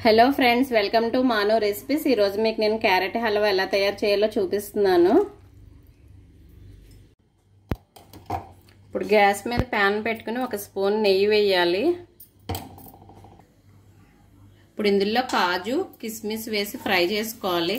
hello friends welcome to Mano recipes ఈరోజు మీకు నేను క్యారెట్ హల్వా ఎలా తయారు చేయాలో చూపిస్తున్నాను ఇప్పుడు గ్యాస్ మీద ప్యాన్ పెట్టుకుని ఒక స్పూన్ నెయ్యి వేయాలి ఇప్పుడు ఇందులో కాజు కిస్మిస్ వేసి ఫ్రై చేసుకోవాలి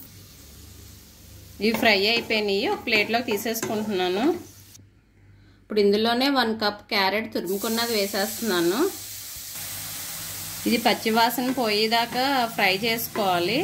ఇవి ఫ్రై అయిపోయినాయి ఒక ప్లేట్లోకి తీసేసుకుంటున్నాను ఇప్పుడు ఇందులోనే వన్ కప్ క్యారెట్ తురుముకున్నది వేసేస్తున్నాను ఇది పచ్చివాసన పోయేదాకా ఫ్రై చేసుకోవాలి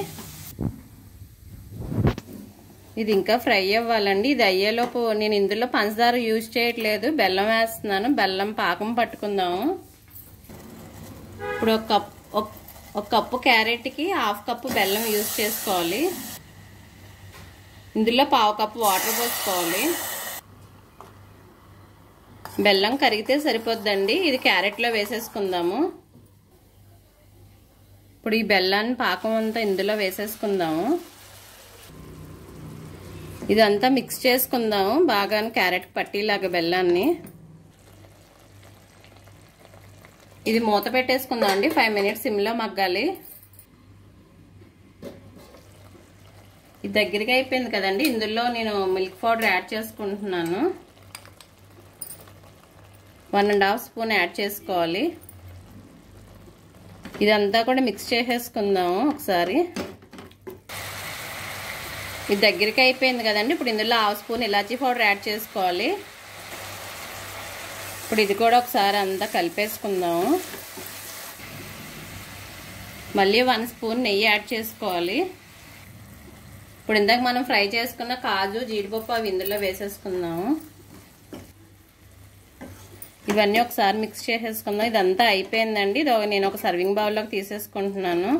ఇది ఇంకా ఫ్రై అవ్వాలండి ఇది అయ్యేలోపు నేను ఇందులో పంచదార యూజ్ చేయట్లేదు బెల్లం వేస్తున్నాను బెల్లం పాకం పట్టుకుందాము ఇప్పుడు ఒక కప్ ఒక కప్పు క్యారెట్కి హాఫ్ కప్పు బెల్లం యూజ్ చేసుకోవాలి ఇందులో పావు కప్పు వాటర్ పోసుకోవాలి బెల్లం కరిగితే సరిపోద్దండి ఇది క్యారెట్లో వేసేసుకుందాము ఇప్పుడు ఈ బెల్లాన్ని పాకం అంతా ఇందులో వేసేసుకుందాము ఇదంతా మిక్స్ చేసుకుందాము బాగా క్యారెట్ పట్టీలాగా బెల్లాన్ని ఇది మూత పెట్టేసుకుందాం అండి ఫైవ్ మినిట్స్ సిమ్లో మగ్గాలి ఇది దగ్గరగా అయిపోయింది కదండి ఇందులో నేను మిల్క్ పౌడర్ యాడ్ చేసుకుంటున్నాను one and half spoon add చేసుకోవాలి ఇదంతా కూడా మిక్స్ చేసేసుకుందాము ఒకసారి ఇది దగ్గరికి అయిపోయింది కదండి ఇప్పుడు ఇందులో హాఫ్ స్పూన్ ఇలాచీ పౌడర్ యాడ్ చేసుకోవాలి ఇప్పుడు ఇది కూడా ఒకసారి అంతా కలిపేసుకుందాము మళ్ళీ వన్ స్పూన్ నెయ్యి యాడ్ చేసుకోవాలి ఇప్పుడు ఇందాక మనం ఫ్రై చేసుకున్న కాజు జీడిపప్పు అవి ఇందులో వేసేసుకుందాము ఇవన్నీ ఒకసారి మిక్స్ చేసేసుకుందాం ఇదంతా అయిపోయిందండి ఇది నేను ఒక సర్వింగ్ బౌల్లోకి తీసేసుకుంటున్నాను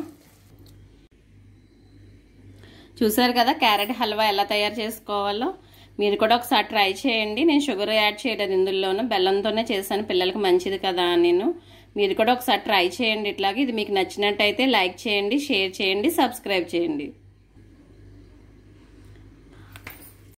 చూసారు కదా క్యారెట్ హల్వా ఎలా తయారు చేసుకోవాలో మీరు కూడా ఒకసారి ట్రై చేయండి నేను షుగర్ యాడ్ చేయలేదు ఇందులోనూ బెల్లంతోనే చేశాను పిల్లలకి మంచిది కదా నేను మీరు కూడా ఒకసారి ట్రై చేయండి ఇట్లాగే ఇది మీకు నచ్చినట్టయితే లైక్ చేయండి షేర్ చేయండి సబ్స్క్రైబ్ చేయండి